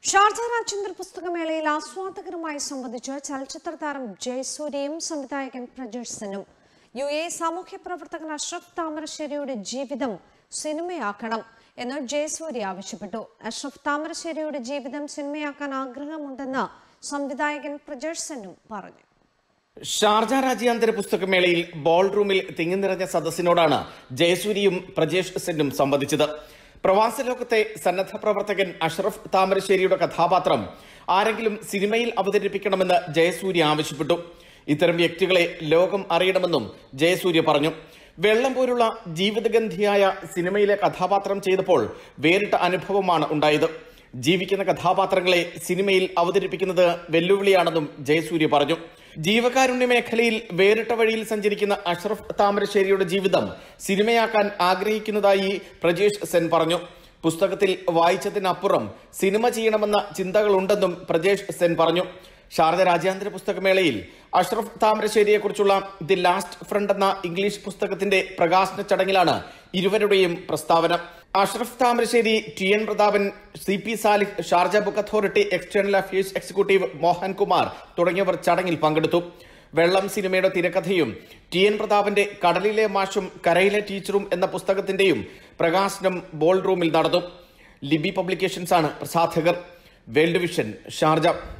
Sharjah രാജ്യാന്തര പുസ്തകമേളയിൽ ആസ്വാദകരുമായി സംബന്ധിച്ച് ചലച്ചിത്ര താരം ജയസൂര്യയും സംവിധായകൻ പ്രജേഷ് സെന്നും യു എ സാമൂഹ്യ പ്രവർത്തകൻ അഷ്റഫ് താമരശ്ശേരിയുടെ ജീവിതം സിനിമയാക്കണം എന്ന് ജയസൂര്യ ആവശ്യപ്പെട്ടു അഷ്റഫ് താമരശ്ശേരിയുടെ ജീവിതം സിനിമയാക്കാൻ ആഗ്രഹമുണ്ടെന്ന് സംവിധായകൻ പ്രജേഷ് സെന്നും പറഞ്ഞു ഷാർജ രാജ്യാന്തര പുസ്തകമേളയിൽ ബോൾ റൂമിൽ തിങ്ങി നിറഞ്ഞ സദസ്സിനോടാണ് ജയസൂരിയും പ്രജേഷ് സെന്നും സംവദിച്ചത് പ്രവാസ ലോകത്തെ സന്നദ്ധ പ്രവർത്തകൻ അഷ്റഫ് താമരശ്ശേരിയുടെ കഥാപാത്രം ആരെങ്കിലും സിനിമയിൽ അവതരിപ്പിക്കണമെന്ന് ജയസൂര്യ ആവശ്യപ്പെട്ടു ഇത്തരം വ്യക്തികളെ ലോകം അറിയണമെന്നും ജയസൂര്യ പറഞ്ഞു വെള്ളം പോലുള്ള ജീവിതഗന്ധിയായ സിനിമയിലെ കഥാപാത്രം ചെയ്തപ്പോൾ വേറിട്ട അനുഭവമാണ് ഉണ്ടായത് ജീവിക്കുന്ന കഥാപാത്രങ്ങളെ സിനിമയിൽ അവതരിപ്പിക്കുന്നത് വെല്ലുവിളിയാണെന്നും ജയസൂര്യ പറഞ്ഞു ജീവകാരുണ്യ മേഖലയിൽ വേറിട്ട വഴിയിൽ സഞ്ചരിക്കുന്ന അഷ്റഫ് താമരശ്ശേരിയുടെ ജീവിതം സിനിമയാക്കാൻ ആഗ്രഹിക്കുന്നതായി പ്രജേഷ് സെൻ പറഞ്ഞു പുസ്തകത്തിൽ വായിച്ചതിനപ്പുറം സിനിമ ചെയ്യണമെന്ന ചിന്തകളുണ്ടെന്നും പ്രജേഷ് സെൻ പറഞ്ഞു ഷാരദ രാജ്യാന്തര പുസ്തകമേളയിൽ അഷ്റഫ് താമരശ്ശേരിയെക്കുറിച്ചുള്ള ദി ലാസ്റ്റ് ഫ്രണ്ട് എന്ന ഇംഗ്ലീഷ് പുസ്തകത്തിന്റെ പ്രകാശന ചടങ്ങിലാണ് ഇരുവരുടെയും പ്രസ്താവന Ashraf Thamarassery T N Prathapan C P Salih Sharjah book authority external affairs executive Mohankumar തുടങ്ങിയവർ ചടങ്ങിൽ പങ്കെടുത്തു വെള്ളം സിനിമയുടെ തിരക്കഥയും ടി എൻ പ്രതാപന്റെ കടലിലെ മാഷും കരയിലെ ടീച്ചറും എന്ന പുസ്തകത്തിന്റെയും പ്രകാശനം ബോൾ റൂമിൽ നടന്നു ലിബി പബ്ലിക്കേഷൻസ് ആണ് പ്രസാധകർ വേൾഡ് വിഷൻ ഷാർജ